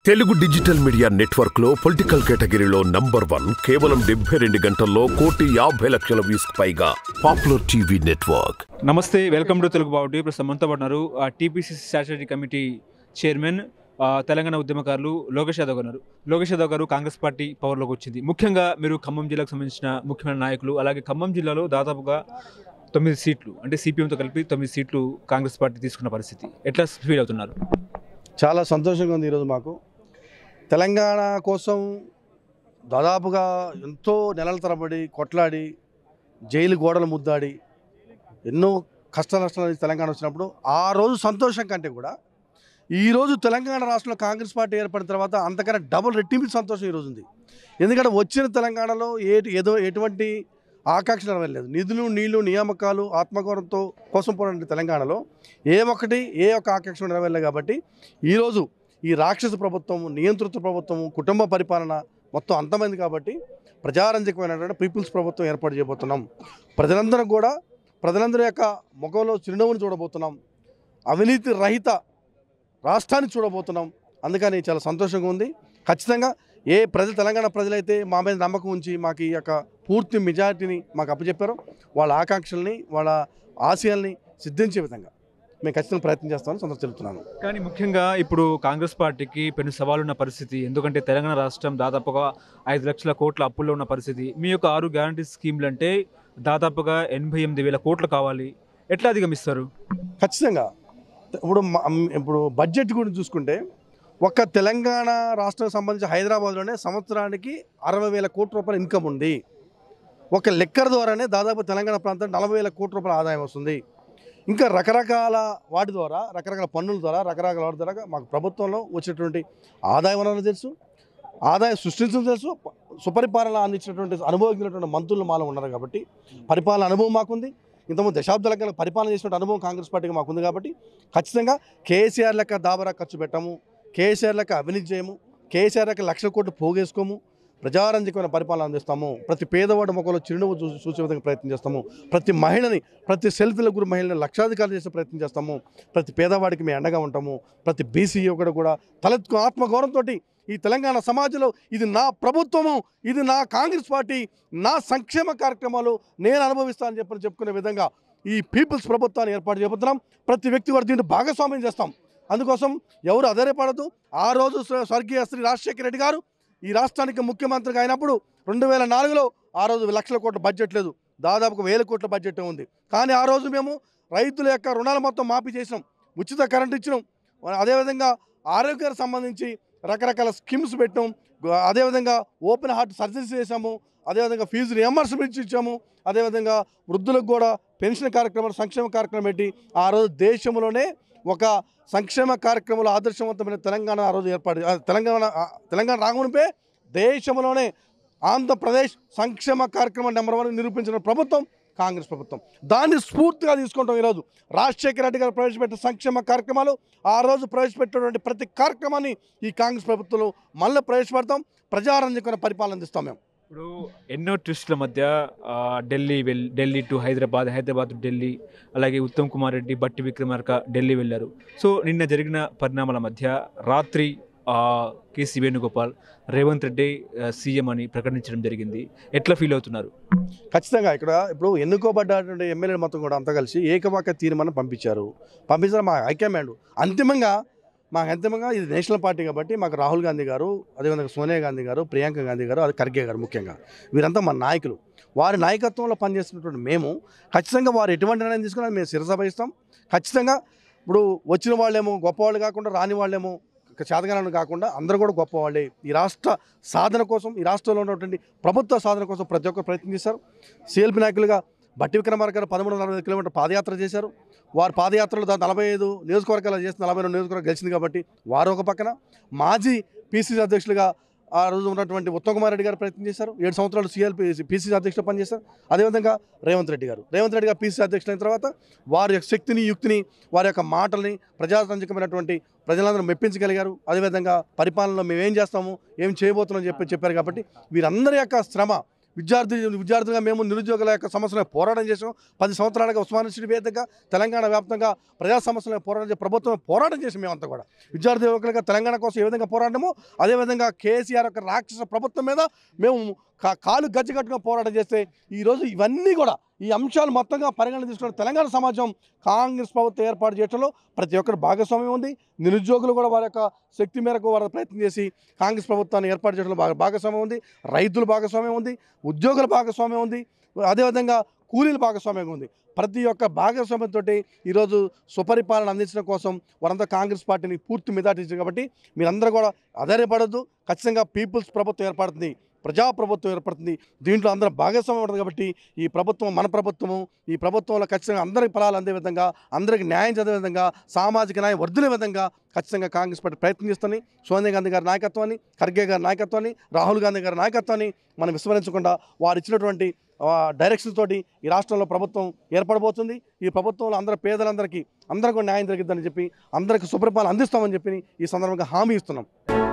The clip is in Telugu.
తెలుగు డిజిటల్ మీడియా నెట్వర్క్ లో పొలిటికల్ కేటగిరీలో నంబర్ వన్ కేవలం డెబ్బై రెండు గంటల్లో కోటి యాభై లక్షల వ్యూస్ పైగా పాపులర్ టీవీ నెట్వర్క్ నమస్తే వెల్కమ్ టు తెలుగు బావుటి ప్రస్తుతం మనతో పాటు ఉన్నారు టీపీసీసీ స్టాట్యూటరీ కమిటీ చైర్మన్ ఆ, తెలంగాణ ఉద్యమకారులు లోకేష్ యాదవ్ గారు ఉన్నారు లోకేష్ యాదవ్ గారు కాంగ్రెస్ పార్టీ పవర్లోకి వచ్చింది ముఖ్యంగా మీరు ఖమ్మం జిల్లాకు సంబంధించిన ముఖ్యమైన నాయకులు అలాగే ఖమ్మం జిల్లాలో దాదాపుగా తొమ్మిది సీట్లు అంటే సిపిఎంతో కలిపి తొమ్మిది సీట్లు కాంగ్రెస్ పార్టీ తీసుకున్న పరిస్థితి ఎట్లా ఫీల్ అవుతున్నారు చాలా సంతోషంగా ఉంది ఈరోజు మాకు తెలంగాణ కోసం దాదాపుగా ఎంతో నెలల తరబడి కొట్లాడి జైలు గోడలు ముద్దాడి ఎన్నో కష్ట నష్టాలు నుంచి తెలంగాణ వచ్చినప్పుడు ఆ రోజు సంతోషం కంటే కూడా ఈరోజు తెలంగాణ రాష్ట్రంలో కాంగ్రెస్ పార్టీ ఏర్పడిన తర్వాత అంతకన్నా డబుల్ రెట్టింపు సంతోషం ఈరోజు ఉంది ఎందుకంటే వచ్చిన తెలంగాణలో ఏ ఏదో ఎటువంటి ఆకాంక్ష నెరవేరలేదు నిధులు నీళ్లు నియామకాలు ఆత్మగౌరవంతో కోసం పోరాడిన తెలంగాణలో ఏ ఒక్కటి ఏ ఒక్క ఆకాంక్ష నెరవేరలేదు కాబట్టి ఈరోజు ఈ రాక్షస ప్రభుత్వం నియంతృత్వ ప్రభుత్వం కుటుంబ పరిపాలన మొత్తం అంతమైంది కాబట్టి ప్రజారంజకమైనటువంటి పీపుల్స్ ప్రభుత్వం ఏర్పాటు చేయబోతున్నాం ప్రజలందరం కూడా ప్రజలందరి యొక్క ముఖంలో చిరునవ్వుని చూడబోతున్నాం అవినీతి రహిత రాష్ట్రాన్ని చూడబోతున్నాం అందుకని చాలా సంతోషంగా ఉంది ఖచ్చితంగా ఏ ప్రజలు తెలంగాణ ప్రజలైతే మా మీద నమ్మకం ఉంచి మాకు ఈ యొక్క పూర్తి మెజారిటీని మాకు అప్పచెప్పారో వాళ్ళ ఆకాంక్షల్ని వాళ్ళ ఆశయాల్ని సిద్ధించే విధంగా మేము ఖచ్చితంగా ప్రయత్నం చేస్తామని సంతోషం తెలుపుతున్నాను కానీ ముఖ్యంగా ఇప్పుడు కాంగ్రెస్ పార్టీకి పెను సవాలున్న పరిస్థితి ఎందుకంటే తెలంగాణ రాష్ట్రం దాదాపుగా ఐదు లక్షల కోట్ల అప్పుల్లో ఉన్న పరిస్థితి మీ యొక్క ఆరు గ్యారంటీ స్కీమ్లు అంటే దాదాపుగా ఎనభై ఎనిమిది వేల కోట్లు కావాలి ఎట్లా అధిగమిస్తారు ఖచ్చితంగా ఇప్పుడు మ- ఇప్పుడు బడ్జెట్ గురించి చూసుకుంటే ఒక్క తెలంగాణ రాష్ట్రం సంబంధించి హైదరాబాద్లోనే సంవత్సరానికి అరవై వేల కోట్ల రూపాయల ఇన్కమ్ ఉంది ఒక లెక్కర్ ద్వారానే దాదాపు తెలంగాణ ప్రాంతం నలభై వేల కోట్ల రూపాయల ఆదాయం వస్తుంది ఇంకా రకరకాల వాటి ద్వారా రకరకాల పన్నుల ద్వారా రకరకాల వాటి ద్వారా మాకు ప్రభుత్వంలో వచ్చేటువంటి ఆదాయ వనరులు తెలుసు ఆదాయం సృష్టించడం తెలుసు సుపరిపాలన అందించినటువంటి అనుభవించినటువంటి మంత్రులు మాలో ఉన్నారు కాబట్టి పరిపాలన అనుభవం మాకుంది ఇంతకుముందు దశాబ్దాల కన్నా పరిపాలన చేసినటువంటి అనుభవం కాంగ్రెస్ పార్టీకి మాకుంది కాబట్టి ఖచ్చితంగా కేసీఆర్ లెక్క దాబరా ఖర్చు పెట్టము కేసీఆర్ లెక్క అవినీతి చేయము కేసీఆర్ లెక్క లక్షల కోట్లు పోగేసుకోము ప్రజారంజకమైన పరిపాలన అందిస్తాము ప్రతి పేదవాడి ముఖంలో చిరునవ్వు చూ చూసే విధంగా ప్రయత్నం చేస్తాము ప్రతి మహిళని ప్రతి సెల్ఫీల గురి మహిళని లక్షాధికారులు చేసే ప్రయత్నం చేస్తాము ప్రతి పేదవాడికి మేము అండగా ఉంటాము ప్రతి బీసీ యువకుడు కూడా తలెత్తుకు ఆత్మగౌరవంతో ఈ తెలంగాణ సమాజంలో ఇది నా ప్రభుత్వము ఇది నా కాంగ్రెస్ పార్టీ నా సంక్షేమ కార్యక్రమాలు నేను అనుభవిస్తానని చెప్పని చెప్పుకునే విధంగా ఈ పీపుల్స్ ప్రభుత్వాన్ని ఏర్పాటు చేయబోతున్నాం ప్రతి వ్యక్తి కూడా దీంట్లో భాగస్వామ్యం చేస్తాం అందుకోసం ఎవరు అధైర్యపడదు ఆ రోజు స్వ- స్వర్గీయ శ్రీ రాజశేఖర రెడ్డి గారు ఈ రాష్ట్రానికి ముఖ్యమంత్రిగా అయినప్పుడు రెండు వేల నాలుగులో ఆ రోజు లక్షల కోట్ల బడ్జెట్ లేదు దాదాపు వేల కోట్ల బడ్జెట్ ఉంది కానీ ఆ రోజు మేము రైతుల యొక్క రుణాలు మొత్తం మాఫీ చేసినాం ఉచిత కరెంట్ ఇచ్చినాం అదేవిధంగా ఆరోగ్యానికి సంబంధించి రకరకాల స్కీమ్స్ పెట్టాం గు- అదేవిధంగా ఓపెన్ హార్ట్ సర్జరీస్ చేశాము అదేవిధంగా ఫీజు రియంబర్స్మెంట్ ఇచ్చాము అదేవిధంగా వృద్ధులకు కూడా పెన్షన్ కార్యక్రమాలు సంక్షేమ కార్యక్రమం పెట్టి ఆ రోజు దేశంలోనే ఒక సంక్షేమ కార్యక్రమంలో ఆదర్శవంతమైన తెలంగాణ ఆ రోజు ఏర్పాటు ఆ తెలంగాణ ఆ తెలంగాణ రాకమునిపే దేశంలోనే ఆంధ్రప్రదేశ్ సంక్షేమ కార్యక్రమం నెంబర్ వన్ నిరూపించిన ప్రభుత్వం కాంగ్రెస్ ప్రభుత్వం దాన్ని స్ఫూర్తిగా తీసుకుంటాం ఈరోజు రాజశేఖర రెడ్డి గారు ప్రవేశపెట్టిన సంక్షేమ కార్యక్రమాలు ఆ రోజు ప్రవేశపెట్టినటువంటి ప్రతి కార్యక్రమాన్ని ఈ కాంగ్రెస్ ప్రభుత్వంలో మళ్ళీ ప్రవేశపెడతాం ప్రజారంజకమైన పరిపాలన అందిస్తాం మేము ఇప్పుడు ఎన్నో ట్విస్టుల మధ్య ఆ, Delhi well Delhi to Hyderabad Hyderabad to Delhi అలాగే ఉత్తమ్ కుమార్ రెడ్డి బట్టి విక్రమార్క ఢిల్లీ వెళ్ళారు సో నిన్న జరిగిన పరిణామాల మధ్య రాత్రి ఆ, కేసీ వేణుగోపాల్ రేవంత్ రెడ్డి ఆ, సీఎం అని ప్రకటించడం జరిగింది ఎట్లా ఫీల్ అవుతున్నారు ఖచ్చితంగా ఇక్కడ ఇప్పుడు ఎన్నుకోబడ్డటువంటి ఎమ్మెల్యేలు మొత్తం కూడా అంతా కలిసి ఏకవాక తీర్మానం పంపించారు పంపించడం మా హైకమాండ్ అంతిమంగా మాకు అంతిమంగా ఇది నేషనల్ పార్టీ కాబట్టి మాకు రాహుల్ గాంధీ గారు అదేవిధంగా సోనియా గాంధీ గారు ప్రియాంక గాంధీ గారు అది ఖర్గే గారు ముఖ్యంగా వీరంతా మా నాయకులు వారి నాయకత్వంలో పనిచేస్తున్నటువంటి మేము ఖచ్చితంగా వారు ఎటువంటి నిర్ణయం తీసుకున్నా మేము శిరసభయిస్తాం ఖచ్చితంగా ఇప్పుడు వచ్చిన వాళ్ళేమో గొప్పవాళ్ళు కాకుండా రాని వాళ్ళేమో చేతగానం కాకుండా అందరూ కూడా గొప్పవాళ్ళే ఈ రాష్ట్ర సాధన కోసం ఈ రాష్ట్రంలో ఉన్నటువంటి ప్రభుత్వ సాధన కోసం ప్రతి ఒక్కరు ప్రయత్నం చేశారు సిఎల్పి నాయకులుగా బట్టి విక్రమార్క గారు పదమూడు వందల నలభై కిలోమీటర్ పాదయాత్ర చేశారు వారు పాదయాత్రలో దాని నలభై ఐదు నియోజకవర్గాలు చేసి నలభై రెండు నియోజకవర్గాలు గెలిచింది కాబట్టి వారు ఒక పక్కన మాజీ పీసీసీ అధ్యక్షులుగా ఆ రోజు ఉన్నటువంటి ఉత్తమ్ కుమార్ రెడ్డి గారు ప్రయత్నం చేశారు ఏడు సంవత్సరాలు సీఎల్పీ పీసీసీ అధ్యక్షులు పనిచేశారు అదేవిధంగా రేవంత్ రెడ్డి గారు రేవంత్ రెడ్డి గారు పీసీసీ అధ్యక్షులు అయిన తర్వాత వారి యొక్క శక్తిని యుక్తిని వారి యొక్క మాటల్ని ప్రజారంజకమైనటువంటి ప్రజలందరూ మెప్పించగలిగారు అదేవిధంగా పరిపాలనలో మేము ఏం చేస్తాము ఏం చేయబోతున్నాం చెప్పి చెప్పారు కాబట్టి వీరందరి యొక్క శ్రమ విద్యార్థి విద్యార్థులుగా మేము నిరుద్యోగుల యొక్క సమస్యల పోరాటం చేసాం పది సంవత్సరాలుగా ఉస్మాన్ యూనివర్సిటీ వేదికగా తెలంగాణ వ్యాప్తంగా ప్రజా సమస్యల పోరాటం చేసి ప్రభుత్వం పోరాటం చేసాం మేమంతా కూడా విద్యార్థి యువకులుగా తెలంగాణ కోసం ఏ విధంగా పోరాటమో అదేవిధంగా కేసీఆర్ యొక్క రాక్షస ప్రభుత్వం మీద మేము కా- కాలు గజ్జగట్టుగా పోరాటం చేస్తే ఈరోజు ఇవన్నీ కూడా ఈ అంశాలు మొత్తంగా పరిగణన తీసుకున్న తెలంగాణ సమాజం కాంగ్రెస్ ప్రభుత్వం ఏర్పాటు చేయడంలో ప్రతి ఒక్కరు భాగస్వామ్యం ఉంది నిరుద్యోగులు కూడా వారి యొక్క శక్తి మేరకు వారి ప్రయత్నం చేసి కాంగ్రెస్ ప్రభుత్వాన్ని ఏర్పాటు చేయడంలో బాగా భాగస్వామ్యం ఉంది రైతుల భాగస్వామ్యం ఉంది ఉద్యోగుల భాగస్వామ్యం ఉంది అదేవిధంగా కూలీల భాగస్వామ్యం ఉంది ప్రతి ఒక్క భాగస్వామ్యంతో ఈరోజు సుపరిపాలన అందించడం కోసం వారంతా కాంగ్రెస్ పార్టీని పూర్తి మెజార్టీ ఇచ్చారు కాబట్టి మీరందరూ కూడా ఆధారపడద్దు ఖచ్చితంగా పీపుల్స్ ప్రభుత్వం ఏర్పడుతుంది ప్రజా ప్రభుత్వం ఏర్పడుతుంది దీంట్లో అందరూ భాగస్వామ్యం ఉంటుంది కాబట్టి ఈ ప్రభుత్వం మన ప్రభుత్వము ఈ ప్రభుత్వంలో ఖచ్చితంగా అందరికి ఫలాలు అందే విధంగా అందరికి న్యాయం చదివే విధంగా సామాజిక న్యాయం వర్ధిలే విధంగా ఖచ్చితంగా కాంగ్రెస్ పార్టీ ప్రయత్నం చేస్తుంది సోనియా గాంధీ గారి నాయకత్వాన్ని ఖర్గే గారి నాయకత్వాన్ని రాహుల్ గాంధీ గారి నాయకత్వాన్ని మనం విస్మరించకుండా వారు ఇచ్చినటువంటి ఆ, డైరెక్షన్స్ తోటి ఈ రాష్ట్రంలో ప్రభుత్వం ఏర్పడబోతుంది ఈ ప్రభుత్వంలో అందరూ పేదలందరికీ అందరికీ న్యాయం జరిగిద్దని చెప్పి అందరికీ సుపరిపాలన అందిస్తామని చెప్పి ఈ సందర్భంగా హామీ ఇస్తున్నాం